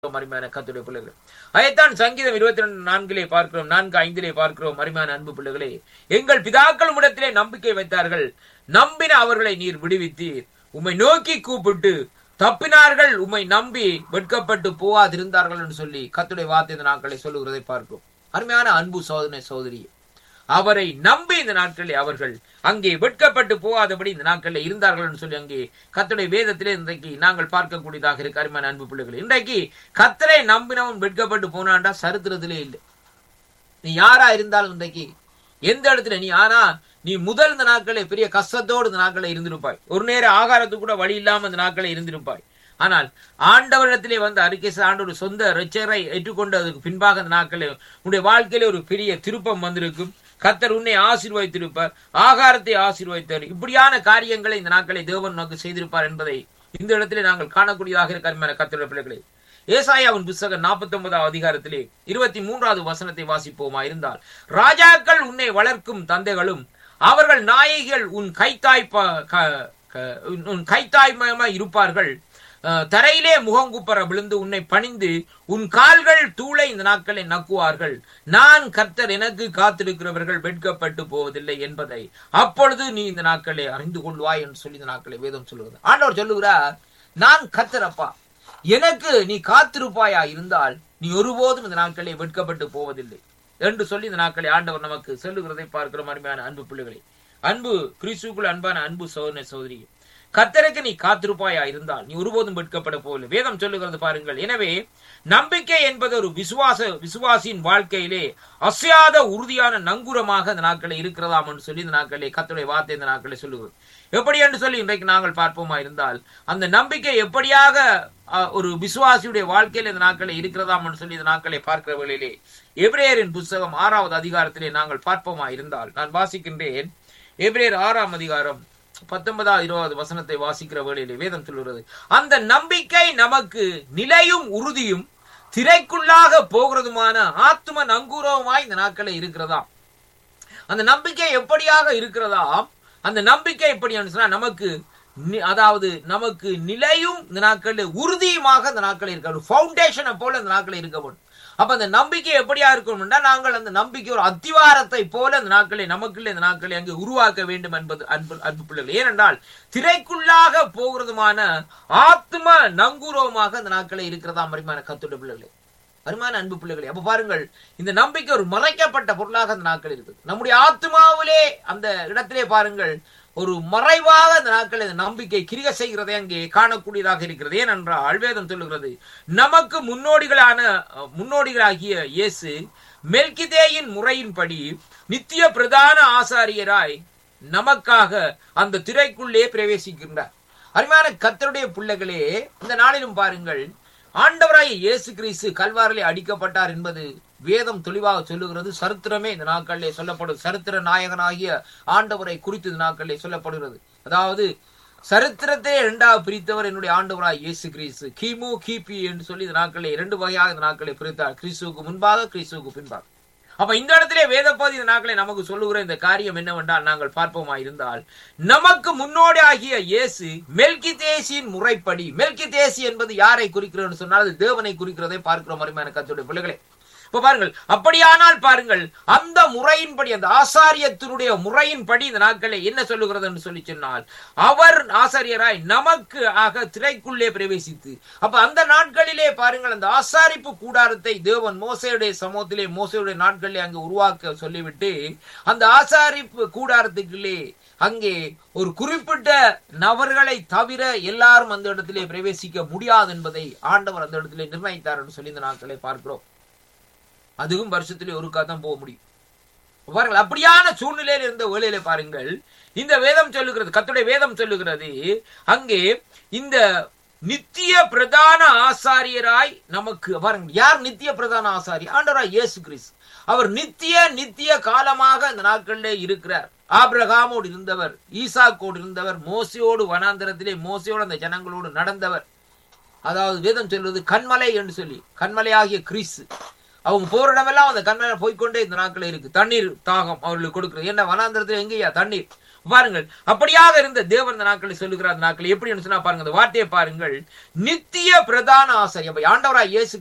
அருமையான கத்துடைய பிள்ளைகள் அதைத்தான் சங்கீதம் இருபத்தி ரெண்டு நான்கிலே பார்க்கிறோம் நான்கு ஐந்திலே பார்க்கிறோம் அருமையான அன்பு பிள்ளைகளே எங்கள் பிதாக்கள் இடத்திலே நம்பிக்கை வைத்தார்கள் நம்பின அவர்களை நீர் விடுவித்தீர் உம்மை நோக்கி கூப்பிட்டு தப்பினார்கள் உம்மை நம்பி வெட்கப்பட்டு போவாதிருந்தார்கள் என்று சொல்லி கத்துடைய வார்த்தை இந்த நாட்களை சொல்லுகிறதை பார்க்கிறோம் அருமையான அன்பு சோதனை சோதரி அவரை நம்பி இந்த நாட்களில் அவர்கள் அங்கே வெட்கப்பட்டு போகாதபடி இந்த நாட்களில் இருந்தார்கள் என்று சொல்லி அங்கே கத்தருடைய வேதத்திலே இன்றைக்கு நாங்கள் பார்க்கக்கூடியதாக இருக்கு அருமையான அன்பு பிள்ளைகள் இன்றைக்கு கத்தரை நம்பினவன் வெட்கப்பட்டு போனான்டா சரித்திரத்திலே இல்லை நீ யாரா இருந்தாலும் இன்றைக்கு எந்த இடத்துல நீ ஆனா நீ முதல் இந்த நாட்களே பெரிய கஷ்டத்தோடு இந்த நாட்களை இருந்திருப்பாய் ஒரு நேர ஆகாரத்துக்கு கூட வழி இல்லாம இந்த நாட்களை இருந்திருப்பாய் ஆனால் ஆண்டவரிடத்திலே வந்து அறிக்கை ஆண்டோட சொந்த ரச்சரை ஏற்றுக்கொண்டதுக்கு பின்பாக அந்த நாட்களில் உன்னுடைய வாழ்க்கையில ஒரு பெரிய திருப்பம் வந்திருக்கும் கத்தர் உன்னை ஆசீர்வதித்திருப்பார் ஆகாரத்தை ஆசீர்வதித்தார் இப்படியான காரியங்களை இந்த நாட்களை தேவன் நமக்கு செய்திருப்பார் என்பதை இந்த இடத்திலே நாங்கள் காணக்கூடியதாக இருக்கிற கத்தருடைய பிள்ளைகளை ஏசாயாவின் புஸ்தகம் நாற்பத்தி ஒன்பதாவது அதிகாரத்திலே இருபத்தி மூன்றாவது வசனத்தை வாசிப்போமா இருந்தால் ராஜாக்கள் உன்னை வளர்க்கும் தந்தைகளும் அவர்கள் நாயகிகள் உன் கைத்தாய்ப்பா உன் கைத்தாய்மயமாய் இருப்பார்கள் தரையிலே முகங்குப்பர விழுந்து உன்னை பணிந்து உன் கால்கள் தூளை இந்த நாட்களை நக்குவார்கள் நான் கர்த்தர் எனக்கு காத்திருக்கிறவர்கள் வெட்கப்பட்டு போவதில்லை என்பதை அப்பொழுது நீ இந்த நாட்களை அறிந்து கொள்வாய் என்று சொல்லி இந்த நாட்களை வேதம் சொல்லுகிறது ஆண்டவர் சொல்லுகிறார் நான் கர்த்தரப்பா எனக்கு நீ காத்திருப்பாயா இருந்தால் நீ ஒருபோதும் இந்த நாட்களை வெட்கப்பட்டு போவதில்லை என்று சொல்லி இந்த நாட்களை ஆண்டவர் நமக்கு சொல்லுகிறதை பார்க்கிறோம் அருமையான அன்பு பிள்ளைகளை அன்பு கிறிஸ்துக்குள் அன்பான அன்பு சோதனை சோதரி கத்தருக்கு நீ காத்திருப்பாயா இருந்தால் நீ ஒருபோதும் வெட்கப்பட போகல வேதம் சொல்லுகிறது பாருங்கள் எனவே நம்பிக்கை என்பது ஒரு விசுவாச விசுவாசியின் வாழ்க்கையிலே அசையாத உறுதியான நங்குரமாக இந்த நாட்களை இருக்கிறதாம் என்று சொல்லி இந்த நாட்களை கத்துடைய வார்த்தை இந்த நாட்களை சொல்லுகிறது எப்படி என்று சொல்லி இன்றைக்கு நாங்கள் பார்ப்போமா இருந்தால் அந்த நம்பிக்கை எப்படியாக ஒரு விசுவாசியுடைய வாழ்க்கையில் இந்த நாட்களை இருக்கிறதாம் என்று சொல்லி இந்த நாட்களை பார்க்கிற வேளையிலே எபிரேயரின் புஸ்தகம் ஆறாவது அதிகாரத்திலே நாங்கள் பார்ப்போமா இருந்தால் நான் வாசிக்கின்றேன் எபிரேயர் ஆறாம் அதிகாரம் பத்தொன்பதாவது இருபது வசனத்தை வாசிக்கிற வேளையிலே வேதம் சொல்லுகிறது அந்த நம்பிக்கை நமக்கு நிலையும் உறுதியும் திரைக்குள்ளாக போகிறதுமான ஆத்ம நங்கூரமாய் இந்த நாட்களை இருக்கிறதா அந்த நம்பிக்கை எப்படியாக இருக்கிறதா அந்த நம்பிக்கை எப்படி சொன்னா நமக்கு அதாவது நமக்கு நிலையும் இந்த நாட்களில் உறுதியுமாக இந்த நாட்கள் இருக்க ஃபவுண்டேஷனை போல இந்த நாட்கள் இருக்க வேண்டும் அப்ப அந்த நம்பிக்கை எப்படியா இருக்கணும்னா நாங்கள் அந்த நம்பிக்கை ஒரு அத்திவாரத்தை போல அந்த நாட்களை நமக்குள்ள இந்த நாட்களை அங்கே உருவாக்க வேண்டும் என்பது அன்பு அன்பு பிள்ளைகள் ஏனென்றால் திரைக்குள்ளாக போகிறதுமான ஆத்ம நங்கூரமாக அந்த நாட்களை இருக்கிறதா மரிமான கத்துடைய பிள்ளைகளே அருமான அன்பு பிள்ளைகளே அப்ப பாருங்கள் இந்த நம்பிக்கை ஒரு மறைக்கப்பட்ட பொருளாக அந்த நாட்கள் இருக்குது நம்முடைய ஆத்மாவிலே அந்த இடத்திலே பாருங்கள் ஒரு மறைவாக அந்த நாட்கள் இந்த நம்பிக்கை கிரிக செய்கிறதை அங்கே காணக்கூடியதாக இருக்கிறது ஏனென்றால் வேதம் சொல்லுகிறது நமக்கு முன்னோடிகளான முன்னோடிகளாகிய இயேசு மெல்கிதேயின் முறையின்படி நித்திய பிரதான ஆசாரியராய் நமக்காக அந்த திரைக்குள்ளே பிரவேசிக்கின்றார் அருமையான கத்தருடைய பிள்ளைகளே இந்த நாளிலும் பாருங்கள் ஆண்டவராய் இயேசு கிறிஸ்து கல்வாரிலே அடிக்கப்பட்டார் என்பது வேதம் தெளிவாக சொல்லுகிறது சரித்திரமே இந்த நாட்களிலே சொல்லப்படும் சரித்திர நாயகனாகிய ஆண்டவரை குறித்து இந்த நாட்களிலே சொல்லப்படுகிறது அதாவது சரித்திரத்தை இரண்டாவது பிரித்தவர் என்னுடைய ஆண்டவராய் இயேசு கிறிஸ்து கிமு கிபி என்று சொல்லி இந்த நாட்களில் இரண்டு வகையாக இந்த நாட்களை பிரித்தார் கிறிஸ்துவுக்கு முன்பாக கிறிஸ்துவுக்கு பின்பாக அப்ப இந்த இடத்திலே வேதப்பதி இந்த நாட்களை நமக்கு சொல்லுகிற இந்த காரியம் என்னவென்றால் நாங்கள் பார்ப்போமா இருந்தால் நமக்கு முன்னோடி ஆகிய இயேசு மெல்கி தேசியின் முறைப்படி மெல்கி தேசி என்பது யாரை குறிக்கிறோம் சொன்னால் அது தேவனை குறிக்கிறதை பார்க்கிறோம் அருமையான கத்துடைய பிள்ளைகளே இப்ப பாருங்கள் அப்படியானால் பாருங்கள் அந்த முறையின்படி அந்த ஆசாரியத்தினுடைய முறையின்படி இந்த நாட்களை என்ன சொல்லுகிறது என்று சொல்லி சொன்னால் அவர் ஆசாரியராய் நமக்கு ஆக திரைக்குள்ளே பிரவேசித்து அப்ப அந்த நாட்களிலே பாருங்கள் அந்த ஆசாரிப்பு கூடாரத்தை தேவன் மோசையுடைய சமூகத்திலே மோசையுடைய நாட்களிலே அங்கு உருவாக்க சொல்லிவிட்டு அந்த ஆசாரிப்பு கூடாரத்துக்குள்ளே அங்கே ஒரு குறிப்பிட்ட நபர்களை தவிர எல்லாரும் அந்த இடத்திலே பிரவேசிக்க முடியாது என்பதை ஆண்டவர் அந்த இடத்திலே நிர்ணயித்தார் என்று சொல்லி இந்த நாட்களை பார்க்கிறோம் அதுவும் வருஷத்திலே ஒருக்கா தான் போக முடியும் பாருங்கள் அப்படியான சூழ்நிலையில் இருந்த வேலையில பாருங்கள் இந்த வேதம் சொல்லுகிறது கத்துடைய வேதம் சொல்லுகிறது அங்கே இந்த நித்திய பிரதான ஆசாரியராய் நமக்கு பாருங்க யார் நித்திய பிரதான ஆசாரி ஆண்டவராய் இயேசு கிறிஸ்து அவர் நித்திய நித்திய காலமாக இந்த நாட்களிலே இருக்கிறார் ஆபிரகாமோடு இருந்தவர் ஈசாக்கோடு இருந்தவர் மோசையோடு வனாந்திரத்திலே மோசையோடு அந்த ஜனங்களோடு நடந்தவர் அதாவது வேதம் சொல்வது கண்மலை என்று சொல்லி கண்மலையாகிய கிறிஸ்து அவங்க போற இடமெல்லாம் அந்த கண்மலை போய்கொண்டே இந்த நாட்கள் இருக்கு தண்ணீர் தாகம் அவர்களுக்கு கொடுக்குறது என்ன வனாந்திரத்தில் எங்கேயா தண்ணீர் பாருங்கள் அப்படியாக இருந்த தேவன் இந்த நாட்களை சொல்லுகிற அந்த நாட்கள் எப்படி சொன்னா பாருங்க அந்த வார்த்தையை பாருங்கள் நித்திய பிரதான ஆசிரியர் ஆண்டவராய் இயேசு